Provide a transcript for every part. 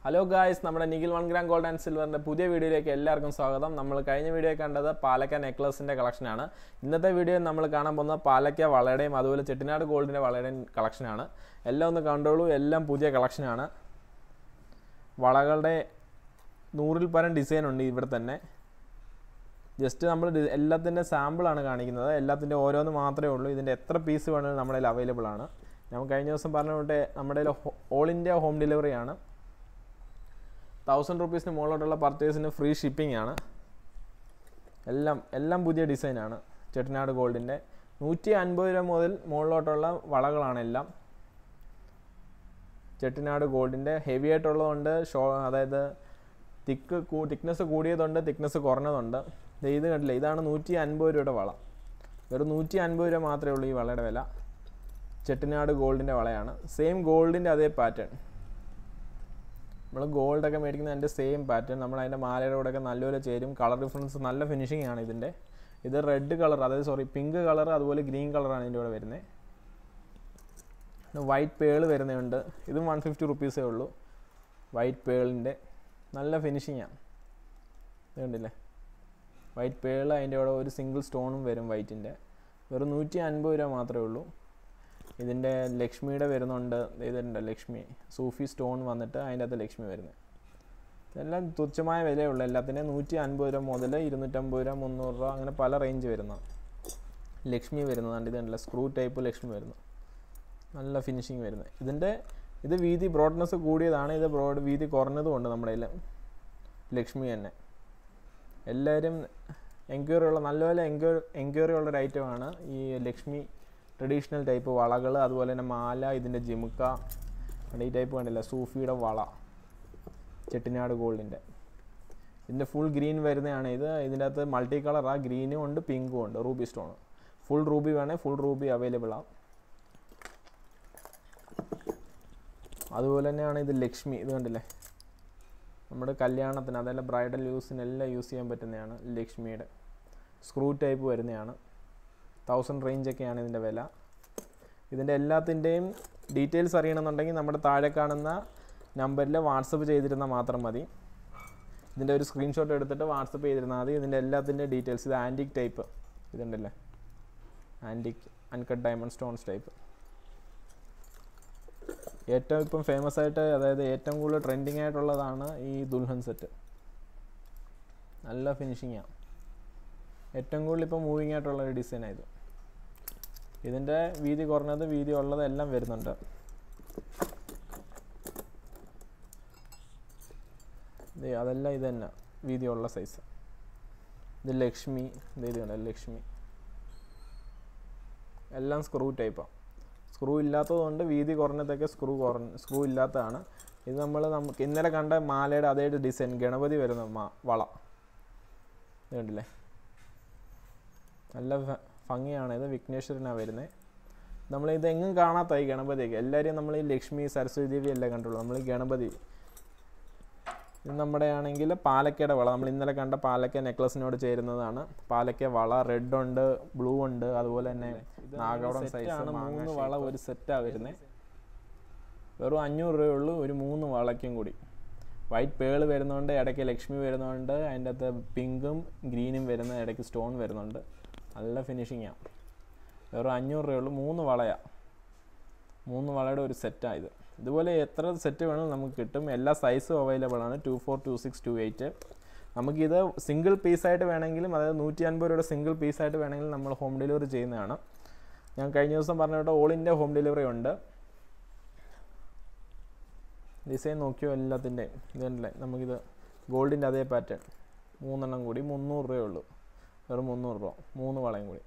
hello guys നമ്മുടെ Nikhil one gram gold and സിൽവറിൻ്റെ പുതിയ വീഡിയോയിലേക്ക് എല്ലാവർക്കും സ്വാഗതം നമ്മൾ കഴിഞ്ഞ വീഡിയോ കണ്ടത് പാലക്ക നെക്ലസിൻ്റെ കളക്ഷനാണ് ഇന്നത്തെ വീഡിയോയിൽ നമ്മൾ കാണാൻ പോകുന്നത് പാലക്ക വളയുടെയും അതുപോലെ ചെട്ടിനാട് ഗോൾഡിൻ്റെ വളയുടെയും കളക്ഷനാണ് എല്ലാം ഒന്ന് കണ്ടോളൂ എല്ലാം പുതിയ കളക്ഷനാണ് വളകളുടെ നൂറിൽ പരം ഡിസൈൻ ഉണ്ട് ഇവിടെ തന്നെ ജസ്റ്റ് നമ്മൾ ഡി- എല്ലാത്തിൻ്റെ സാമ്പിളാണ് കാണിക്കുന്നത് എല്ലാത്തിൻ്റെ ഓരോന്ന് മാത്രമേ ഉള്ളൂ ഇതിൻ്റെ എത്ര പീസ് വേണമെങ്കിലും നമ്മുടെ കയ്യിൽ അവൈലബിൾ ആണ് ഞാൻ കഴിഞ്ഞ ദിവസം പറഞ്ഞ കൊണ്ട് നമ്മുടെ കയ്യിൽ ഓൾ ഇന്ത്യ ഹോം ഡെലിവറി ആണ് തൗസൻഡ് റുപ്പീസിന് മുകളിലോട്ടുള്ള പർച്ചേസിന് ഫ്രീ ഷിപ്പിംഗ് ആണ് എല്ലാം എല്ലാം പുതിയ ഡിസൈനാണ് ചെട്ടിനാട് ഗോൾഡിൻ്റെ നൂറ്റി അൻപത് രൂപ മുതൽ മുകളിലോട്ടുള്ള വളകളാണ് എല്ലാം ചെട്ടിനാട് ഗോൾഡിൻ്റെ ഹെവി ആയിട്ടുള്ളതുണ്ട് ഷോ അതായത് തിക്ക് തിക്നെസ് കൂടിയതുണ്ട് തിക്നെസ് കുറഞ്ഞതുണ്ട് ദേ ഇത് കണ്ടില്ല ഇതാണ് നൂറ്റി അൻപത് രൂപയുടെ വള വെറും നൂറ്റി അൻപത് രൂപ മാത്രമേ ഉള്ളൂ ഈ വളയുടെ വില ചെട്ടിനാട് ഗോൾഡിൻ്റെ വളയാണ് സെയിം ഗോൾഡിൻ്റെ അതേ പാറ്റേൺ നമ്മൾ ഗോൾഡൊക്കെ മേടിക്കുന്ന അതിൻ്റെ സെയിം പാറ്റേൺ നമ്മൾ അതിൻ്റെ മാലയുടെ കൂടെയൊക്കെ നല്ലപോലെ ചേരും കളർ ഡിഫറൻസ് നല്ല ഫിനിഷിംഗ് ആണ് ഇതിൻ്റെ ഇത് റെഡ് കളർ അതായത് സോറി പിങ്ക് കളർ അതുപോലെ ഗ്രീൻ കളറാണ് ഇതിൻ്റെ കൂടെ വരുന്നത് വൈറ്റ് പേൾ വരുന്നുണ്ട് ഇതും വൺ ഫിഫ്റ്റി റുപ്പീസേ ഉള്ളൂ വൈറ്റ് പേളിൻ്റെ നല്ല ഫിനിഷിങ്ങാണ് ഇത് കണ്ടില്ലേ വൈറ്റ് പേൾ അതിൻ്റെ കൂടെ ഒരു സിംഗിൾ സ്റ്റോണും വരും വൈറ്റിൻ്റെ വെറും നൂറ്റി അൻപത് രൂപ മാത്രമേ ഉള്ളൂ ഇതിൻ്റെ ലക്ഷ്മിയുടെ വരുന്നുണ്ട് ഇതുണ്ട് ലക്ഷ്മി സൂഫി സ്റ്റോൺ വന്നിട്ട് അതിൻ്റെ അകത്ത് ലക്ഷ്മി വരുന്നത് ഇതെല്ലാം തുച്ഛമായ വിലയുള്ളൂ എല്ലാത്തിനും നൂറ്റി അൻപത് രൂപ മുതൽ ഇരുന്നൂറ്റമ്പത് രൂപ മുന്നൂറ് രൂപ അങ്ങനെ പല റേഞ്ച് വരുന്ന ലക്ഷ്മി വരുന്നതുണ്ട് ഇതുണ്ടല്ലോ സ്ക്രൂ ടൈപ്പ് ലക്ഷ്മി വരുന്നു നല്ല ഫിനിഷിങ് വരുന്നത് ഇതിൻ്റെ ഇത് വീതി ബ്രോഡ്നെസ് കൂടിയതാണ് ഇത് ബ്രോഡ് വീതി കുറഞ്ഞതുകൊണ്ട് നമ്മുടെ കയ്യിൽ ലക്ഷ്മി തന്നെ എല്ലാവരും എൻക്വയറി ഉള്ള നല്ലപോലെ എൻക്വയറി എൻക്വയറി ഉള്ള ഒരു ഐറ്റമാണ് ഈ ലക്ഷ്മി ട്രഡീഷണൽ ടൈപ്പ് വളകൾ അതുപോലെ തന്നെ മാല ഇതിൻ്റെ ജിമുക്ക ഈ ടൈപ്പ് കണ്ടില്ല സൂഫിയുടെ വള ചെട്ടിനാട് ഗോൾഡിൻ്റെ ഇതിൻ്റെ ഫുൾ ഗ്രീൻ വരുന്നതാണ് ഇത് ഇതിൻ്റെ അകത്ത് മൾട്ടി കളർ ആ ഗ്രീനും ഉണ്ട് പിങ്കും ഉണ്ട് റൂബി സ്റ്റോൺ ഫുൾ റൂബി വേണേൽ ഫുൾ റൂബി അവൈലബിൾ ആണ് അതുപോലെ തന്നെയാണ് ഇത് ലക്ഷ്മി ഇത് കണ്ടില്ലേ നമ്മുടെ കല്യാണത്തിന് അതെല്ലാം ബ്രൈഡൽ യൂസിന് എല്ലാം യൂസ് ചെയ്യാൻ പറ്റുന്നതാണ് ലക്ഷ്മിയുടെ സ്ക്രൂ ടൈപ്പ് വരുന്നതാണ് തൗസൻഡ് റേഞ്ചൊക്കെയാണ് ഇതിൻ്റെ വില ഇതിൻ്റെ എല്ലാത്തിൻ്റെയും ഡീറ്റെയിൽസ് അറിയണമെന്നുണ്ടെങ്കിൽ നമ്മുടെ താഴെ കാണുന്ന നമ്പറിൽ വാട്സപ്പ് ചെയ്തിരുന്നാൽ മാത്രം മതി ഇതിൻ്റെ ഒരു സ്ക്രീൻഷോട്ട് എടുത്തിട്ട് വാട്സപ്പ് ചെയ്തിരുന്നാൽ മതി ഇതിൻ്റെ എല്ലാത്തിൻ്റെ ഡീറ്റെയിൽസ് ഇത് ആൻറ്റിക് ടൈപ്പ് ഇതുണ്ടല്ലേ antique uncut diamond stones type ഏറ്റവും ഇപ്പം ഫേമസ് ആയിട്ട് അതായത് ഏറ്റവും കൂടുതൽ ട്രെൻഡിങ് ആയിട്ടുള്ളതാണ് ഈ ദുൽഹൻ സെറ്റ് നല്ല ഫിനിഷിങ്ങാണ് ഏറ്റവും കൂടുതൽ ഇപ്പോൾ മൂവിങ് ആയിട്ടുള്ള ഒരു ഡിസൈനാണ് ഇത് ഇതിൻ്റെ വീതി കുറഞ്ഞത് വീതി ഉള്ളത് എല്ലാം വരുന്നുണ്ട് ദേ അതെല്ലാം ഇത് തന്നെ വീതിയുള്ള സൈസ് ഇത് ലക്ഷ്മി ഇത് ഇത് കണ്ടോ ലക്ഷ്മി എല്ലാം സ്ക്രൂ ടൈപ്പാണ് സ്ക്രൂ ഇല്ലാത്തതുകൊണ്ട് വീതി കുറഞ്ഞതൊക്കെ സ്ക്രൂ കുറഞ്ഞ സ്ക്രൂ ഇല്ലാത്തതാണ് ഇത് നമ്മൾ നമുക്ക് ഇന്നലെ കണ്ട മാലയുടെ അതേ ഡിസൈൻ ഗണപതി വരുന്ന മാ വള ഇത് കണ്ടില്ലേ നല്ല ഭ- ഭംഗിയാണ് ഇത് വിഘ്നേശ്വരനാണ് വരുന്നത് നമ്മൾ ഇത് എങ്ങും കാണാത്ത ഈ ഗണപതിയൊക്കെ എല്ലാവരെയും നമ്മൾ ഈ ലക്ഷ്മി സരസ്വതി ദേവി എല്ലാം കണ്ടുള്ളൂ നമ്മൾ ഈ ഗണപതി ഇത് നമ്മുടെ ആണെങ്കിൽ പാലക്കയുടെ വള നമ്മൾ ഇന്നലെ കണ്ട പാലക്ക നെക്ലസിനോട് ചേരുന്നതാണ് പാലക്ക വള റെഡ് ഉണ്ട് ബ്ലൂ ഉണ്ട് അതുപോലെ തന്നെ നാഗവടം സൈസ് ആണ് മൂന്ന് വള ഒരു സെറ്റാണ് വരുന്നത് വെറും അഞ്ഞൂറ് രൂപയുള്ളൂ ഒരു മൂന്ന് വളയ്ക്കും കൂടി വൈറ്റ് പേൾ വരുന്നുണ്ട് ഇടയ്ക്ക് ലക്ഷ്മി വരുന്നുണ്ട് അതിൻ്റെ അകത്ത് പിങ്കും ഗ്രീനും വരുന്ന ഇടയ്ക്ക് സ്റ്റോൺ വരുന്നുണ്ട് നല്ല ഫിനിഷിങ്ങാണ് വെറും അഞ്ഞൂറ് രൂപയുള്ളൂ മൂന്ന് വളയാണ് മൂന്ന് വളയുടെ ഒരു സെറ്റാണ് ഇത് ഇതുപോലെ എത്ര സെറ്റ് വേണമെങ്കിലും നമുക്ക് കിട്ടും എല്ലാ സൈസും അവൈലബിൾ ആണ് two four two six two eight നമുക്കിത് സിംഗിൾ പീസായിട്ട് വേണമെങ്കിലും അതായത് നൂറ്റി അൻപത് രൂപയുടെ സിംഗിൾ പീസായിട്ട് വേണമെങ്കിലും നമ്മൾ ഹോം ഡെലിവറി ചെയ്യുന്നതാണ് ഞാൻ കഴിഞ്ഞ ദിവസം പറഞ്ഞ കേട്ടോ ഓൾ ഇന്ത്യ ഹോം ഡെലിവറി ഉണ്ട് ഡിസൈൻ നോക്കിയോ എല്ലാത്തിൻ്റെയും ഇതല്ലേ നമുക്കിത് ഗോൾഡിൻ്റെ അതേ പാറ്റേൺ മൂന്നെണ്ണം കൂടി മുന്നൂറ് രൂപയേ ഉള്ളൂ വെറും മുന്നൂറ് രൂപ മൂന്ന് വളയും കൂടി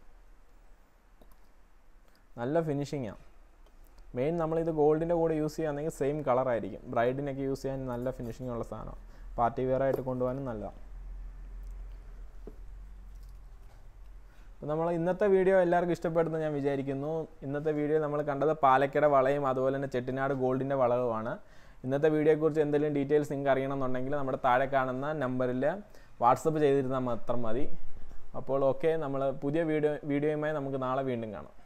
നല്ല ഫിനിഷിങ്ങാണ് മെയിൻ നമ്മളിത് ഗോൾഡിൻ്റെ കൂടെ യൂസ് ചെയ്യുകയാണെങ്കിൽ സെയിം കളറായിരിക്കും ബ്രൈഡിനൊക്കെ യൂസ് ചെയ്യാൻ നല്ല ഫിനിഷിംഗ് ഉള്ള സാധനം പാർട്ടി വെയർ ആയിട്ട് കൊണ്ടുപോകാനും നല്ലതാണ് അപ്പോൾ നമ്മൾ ഇന്നത്തെ വീഡിയോ എല്ലാവർക്കും ഇഷ്ടപ്പെടുന്നു ഞാൻ വിചാരിക്കുന്നു ഇന്നത്തെ വീഡിയോ നമ്മൾ കണ്ടത് പാലക്കയുടെ വളയും അതുപോലെ തന്നെ ചെട്ടിനാട് ഗോൾഡിൻ്റെ വളവുമാണ് ഇന്നത്തെ വീഡിയോയെക്കുറിച്ച് എന്തെങ്കിലും ഡീറ്റെയിൽസ് നിങ്ങൾക്ക് അറിയണമെന്നുണ്ടെങ്കിൽ നമ്മുടെ താഴെ കാണുന്ന നമ്പറിൽ വാട്സപ്പ് ചെയ്തിരുന്നാൽ മാത്രം മതി അപ്പോൾ ഓക്കെ നമ്മൾ പുതിയ വീഡിയോ വീഡിയോയുമായി നമുക്ക് നാളെ വീണ്ടും കാണാം